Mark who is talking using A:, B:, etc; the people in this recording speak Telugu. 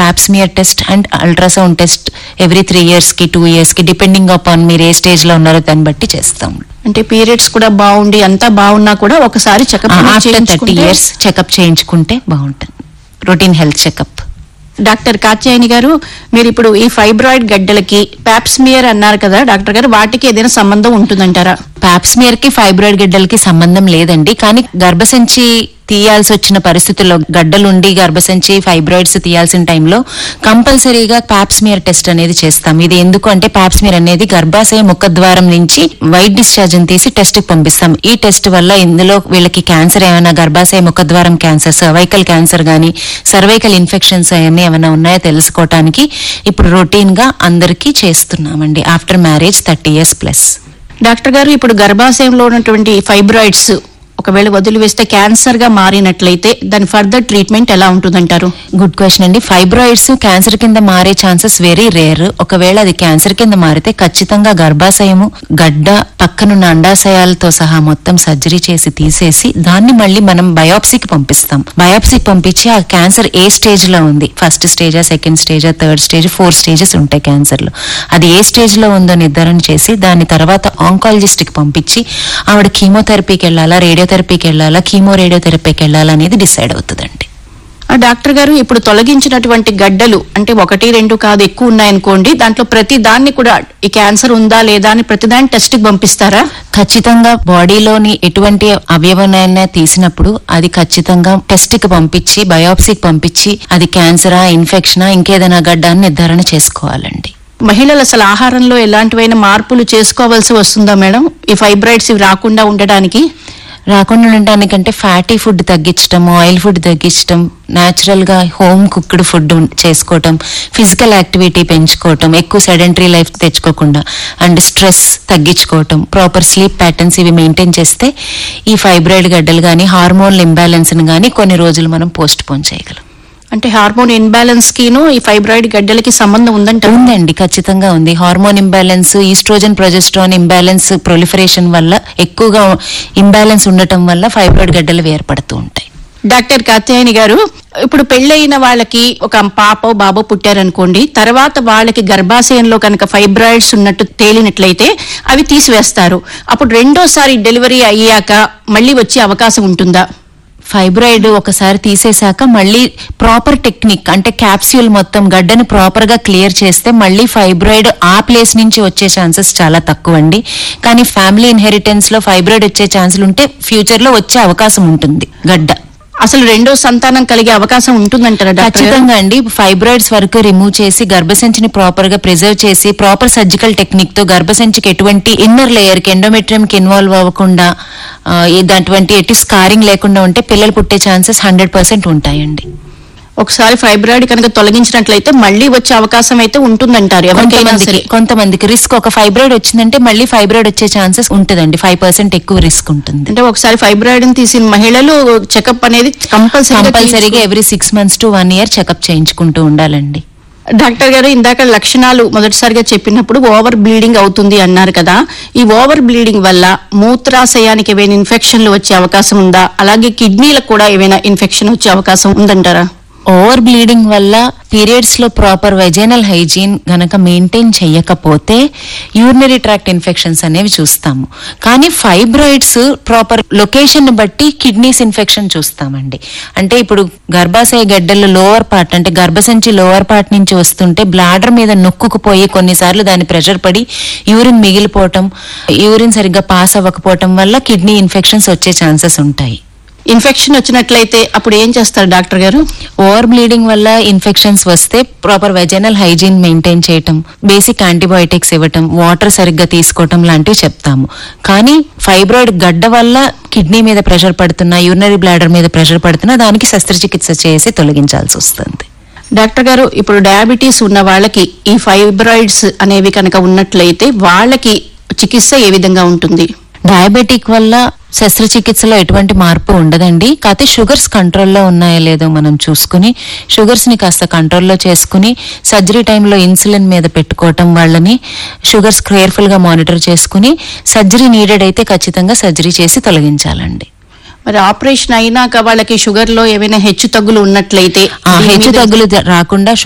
A: Pap smear test and ultrasound test every three years కి టూ ఇయర్స్ కి డిపెండింగ్ అపాన్ మీరు ఏ స్టేజ్ లో ఉన్నారో దాన్ని బట్టి చేస్తాం
B: అంటే పీరియడ్స్ కూడా బాగుండి అంతా బాగున్నా కూడా ఒకసారి checkup
A: after thirty years checkup చేయించుకుంటే బాగుంటుంది routine health checkup
B: doctor Katyayani garu మీరు ఇప్పుడు ఈ ఫైబ్రాయిడ్ గడ్డలకి ప్యాప్స్మియర్ అన్నారు కదా డాక్టర్ గారు వాటికి ఏదైనా సంబంధం ఉంటుందంటారా
A: పాప్స్మియర్ కి ఫైబ్రాయిడ్ గడ్డలకి సంబంధం లేదండి కానీ గర్భసంచి తీయాల్సి వచ్చిన పరిస్థితుల్లో గడ్డలుండి గర్భసంచి ఫైబ్రాయిడ్స్ తీయాల్సిన టైంలో కంపల్సరీగా పాప్స్మియర్ టెస్ట్ అనేది చేస్తాం ఇది ఎందుకు అంటే పాప్స్మియర్ అనేది గర్భాశయ ముఖద్వారం నుంచి వైట్ డిశ్చార్జ్ తీసి టెస్ట్ కి పంపిస్తాం ఈ టెస్ట్ వల్ల ఇందులో వీళ్ళకి క్యాన్సర్ ఏమైనా గర్భాశయ ముఖద్వారం క్యాన్సర్ సర్వైకల్ క్యాన్సర్ గానీ సర్వైకల్ ఇన్ఫెక్షన్స్ అవన్నీ ఏమైనా ఉన్నాయో తెలుసుకోవటానికి ఇప్పుడు రొటీన్ గా అందరికీ చేస్తున్నామండి after marriage thirty years plus
B: doctor garu ఇప్పుడు గర్భాశయంలో ఉన్నటువంటి ఫైబ్రాయిడ్స్ ఒకవేళ వదిలివేస్తే క్యాన్సర్ గా మారినట్లయితే దాని ఫర్దర్ ట్రీట్మెంట్ ఎలా ఉంటుందంటారు
A: గుడ్ క్వశ్చన్ అండి ఫైబ్రాయిడ్స్ క్యాన్సర్ కింద మారే ఛాన్సెస్ వెరీ రేర్ ఒకవేళ అది క్యాన్సర్ కింద మారితే ఖచ్చితంగా గర్భాశయము గడ్డ పక్కనున్న అండాశయాలతో సహా మొత్తం సర్జరీ చేసి తీసేసి దాన్ని మళ్ళీ మనం బయాప్సీకి పంపిస్తాం బయాప్సీకి పంపించి ఆ క్యాన్సర్ ఏ స్టేజ్ లో ఉంది ఫస్ట్ స్టేజా సెకండ్ స్టేజా థర్డ్ స్టేజ్ ఫోర్ స్టేజెస్ ఉంటాయి క్యాన్సర్ లో అది ఏ స్టేజ్ లో ఉందో నిర్ధారణ చేసి దాని తర్వాత ఆంకాలజిస్ట్ కి పంపించి ఆవిడ కీమోథెరపీకి వెళ్ళాలా రేడియోథెరపీకి వెళ్ళాలా కీమో రేడియోథెరపీకి వెళ్ళాలా అనేది డిసైడ్ అవుతుందండి
B: ఆ డాక్టర్ గారు ఇప్పుడు తొలగించినటువంటి గడ్డలు అంటే ఒకటి రెండు కాదు ఎక్కువ ఉన్నాయనుకోండి దాంట్లో ప్రతి దాన్ని కూడా ఈ క్యాన్సర్ ఉందా లేదా అని ప్రతి దాన్ని టెస్ట్ కి పంపిస్తారా
A: ఖచ్చితంగా బాడీలోని ఎటువంటి అవయవనైనా తీసినప్పుడు అది ఖచ్చితంగా టెస్ట్ కి పంపించి బయాప్సీకి పంపించి అది క్యాన్సరా ఇన్ఫెక్షనా ఇంకేదైనా గడ్డ అని నిర్ధారణ చేసుకోవాలండి
B: మహిళలు అసలు ఆహారంలో ఎలాంటివైనా మార్పులు చేసుకోవాల్సి వస్తుందా మేడం ఈ ఫైబ్రాయిడ్స్ ఇవి రాకుండా ఉండడానికి
A: రాకుండా ఉండడానికంటే ఫ్యాటీ ఫుడ్ తగ్గించడం ఆయిల్ ఫుడ్ తగ్గించడం న్యాచురల్ గా హోమ్ కుక్డ్ ఫుడ్ చేసుకోవటం ఫిజికల్ యాక్టివిటీ పెంచుకోవటం ఎక్కువ సెడెంటరీ లైఫ్ తెచ్చుకోకుండా అండ్ స్ట్రెస్ తగ్గించుకోవటం ప్రాపర్ స్లీప్ ప్యాటర్న్స్ ఇవి మెయింటైన్ చేస్తే ఈ ఫైబ్రాయిడ్ గడ్డలు కానీ హార్మోన్ ఇంబ్యాలెన్స్ కానీ కొన్ని రోజులు మనం పోస్ట్ పోన్ చేయగలం
B: అంటే హార్మోన్ ఇన్బ్యాలెన్స్ కిను ఈ ఫైబ్రాయిడ్ గడ్డలకి సంబంధం ఉందంటారు
A: ఉందండి ఖచ్చితంగా ఉంది hormone imbalance estrogen progesterone imbalance proliferation వల్ల ఎక్కువగా ఇంబ్యాలెన్స్ ఉండటం వల్ల ఫైబ్రాయిడ్ గడ్డలు ఏర్పడుతూ ఉంటాయి
B: డాక్టర్ కాత్యాయని గారు ఇప్పుడు పెళ్ళైన వాళ్ళకి ఒక పాపో బాబో పుట్టారనుకోండి తర్వాత వాళ్ళకి గర్భాశయంలో కనుక ఫైబ్రాయిడ్స్ ఉన్నట్టు తేలినట్లయితే అవి తీసివేస్తారు అప్పుడు రెండోసారి డెలివరీ అయ్యాక మళ్ళీ వచ్చే అవకాశం ఉంటుందా
A: ఫైబ్రాయిడ్ ఒకసారి తీసేశాక మళ్ళీ ప్రాపర్ టెక్నిక్ అంటే క్యాప్స్యూల్ మొత్తం గడ్డను ప్రాపర్ గా క్లియర్ చేస్తే మళ్ళీ ఫైబ్రాయిడ్ ఆ ప్లేస్ నుంచి వచ్చే ఛాన్సెస్ చాలా తక్కువ అండి కానీ ఫ్యామిలీ ఇన్హెరిటెన్స్ లో ఫైబ్రాయిడ్ వచ్చే ఛాన్సులు ఉంటే ఫ్యూచర్ లో వచ్చే అవకాశం ఉంటుంది గడ్డ
B: అసలు రెండో సంతానం కలిగే అవకాశం ఉంటుందంటారా డాక్టర్ గారు?
A: ఖచ్చితంగా అండి ఫైబ్రాయిడ్స్ వరకు రిమూవ్ చేసి గర్భసంచిని ప్రాపర్ గా ప్రిజర్వ్ చేసి ప్రాపర్ సర్జికల్ టెక్నిక్ తో గర్భసంచికి ఎటువంటి ఇన్నర్ లేయర్ కి ఎండోమెట్రియం కి ఇన్వాల్వ్ అవ్వకుండా ఆ, ఏ- అటువంటి ఎటు స్కారింగ్ లేకుండా ఉంటే పిల్లలు పుట్టే ఛాన్సెస్ హండ్రెడ్ పర్సెంట్ ఉంటాయండి
B: ఒకసారి ఫైబ్రాయిడ్ కనుక తొలగించినట్లయితే మళ్ళీ వచ్చే అవకాశం అయితే ఉంటుందంటారు ఎవరికైనా
A: కొంతమందికి
B: సరే
A: కొంతమందికి రిస్క్ ఒక ఫైబ్రాయిడ్ వచ్చిందంటే మళ్ళీ ఫైబ్రాయిడ్ వచ్చే ఛాన్సెస్ ఉంటుందండి ఫైవ్ పర్సెంట్ ఎక్కువ రిస్క్ ఉంటుంది
B: అంటే ఒకసారి ఫైబ్రాయిడ్ తీసిన మహిళలు చెకప్ అనేది కంపల్సరీగా
A: కంపల్సరీగా every six months to one year checkup చేయించుకుంటూ ఉండాలండి
B: డాక్టర్ గారు ఇందాక లక్షణాలు మొదటిసారిగా చెప్పినప్పుడు ఓవర్ బ్లీడింగ్ అవుతుంది అన్నారు కదా ఈ ఓవర్ బ్లీడింగ్ వల్ల మూత్రాశయానికి ఏవైనా ఇన్ఫెక్షన్లు వచ్చే అవకాశం ఉందా అలాగే కిడ్నీలకు కూడా ఏమైనా ఇన్ఫెక్షన్ వచ్చే అవకాశం ఉందంటారా
A: ఓవర్ బ్లీడింగ్ వల్ల పీరియడ్స్ లో ప్రాపర్ వెజైనల్ హైజీన్ గనక మెయింటైన్ చేయకపోతే యూరినరీ ట్రాక్ట్ ఇన్ఫెక్షన్స్ అనేవి చూస్తాము కానీ ఫైబ్రాయిడ్స్ ప్రాపర్ లొకేషన్ బట్టి కిడ్నీస్ ఇన్ఫెక్షన్ చూస్తామండి అంటే ఇప్పుడు గర్భాశయ గడ్డలు లోవర్ పార్ట్ అంటే గర్భసంచి లోవర్ పార్ట్ నుంచి వస్తుంటే బ్లాడర్ మీద నొక్కుకుపోయి కొన్నిసార్లు దాని ప్రెషర్ పడి యూరిన్ మిగిలిపోవటం యూరిన్ సరిగ్గా పాస్ అవ్వకపోవటం వల్ల కిడ్నీ ఇన్ఫెక్షన్స్ వచ్చే ఛాన్సెస్ ఉంటాయి
B: ఇన్ఫెక్షన్ వచ్చినట్లయితే అప్పుడు ఏం చేస్తారు డాక్టర్ గారు
A: ఓవర్ బ్లీడింగ్ వల్ల ఇన్ఫెక్షన్స్ వస్తే ప్రాపర్ వెజనల్ హైజీన్ మెయింటైన్ చేయటం బేసిక్ యాంటీబయోటిక్స్ ఇవ్వటం వాటర్ సరిగ్గా తీసుకోవటం లాంటివి చెప్తాము కానీ ఫైబ్రాయిడ్ గడ్డ వల్ల కిడ్నీ మీద ప్రెషర్ పడుతున్నా యూరినరీ బ్లాడర్ మీద ప్రెషర్ పడుతున్నా దానికి శస్త్రచికిత్స చేసి తొలగించాల్సి వస్తుంది
B: డాక్టర్ గారు ఇప్పుడు డయాబెటీస్ ఉన్న వాళ్ళకి ఈ ఫైబ్రాయిడ్స్ అనేవి కనుక ఉన్నట్లయితే వాళ్ళకి చికిత్స ఏ విధంగా ఉంటుంది
A: డయాబెటిక్ వల్ల శస్త్రచికిత్సలో ఎటువంటి మార్పు ఉండదండి కాకపోతే షుగర్స్ కంట్రోల్లో ఉన్నాయో లేదో మనం చూసుకుని షుగర్స్ ని కాస్త కంట్రోల్లో చేసుకుని సర్జరీ టైంలో ఇన్సులిన్ మీద పెట్టుకోవటం వాళ్ళని షుగర్స్ కేర్ఫుల్ గా మానిటర్ చేసుకుని సర్జరీ నీడెడ్ అయితే ఖచ్చితంగా సర్జరీ చేసి తొలగించాలండి
B: మరి ఆపరేషన్ అయినాక వాళ్ళకి షుగర్ లో ఏమైనా హెచ్చు తగ్గులు ఉన్నట్లయితే
A: ఆ
B: దీని
A: హెచ్చు
B: మీద-
A: తగ్గులు రాకుండా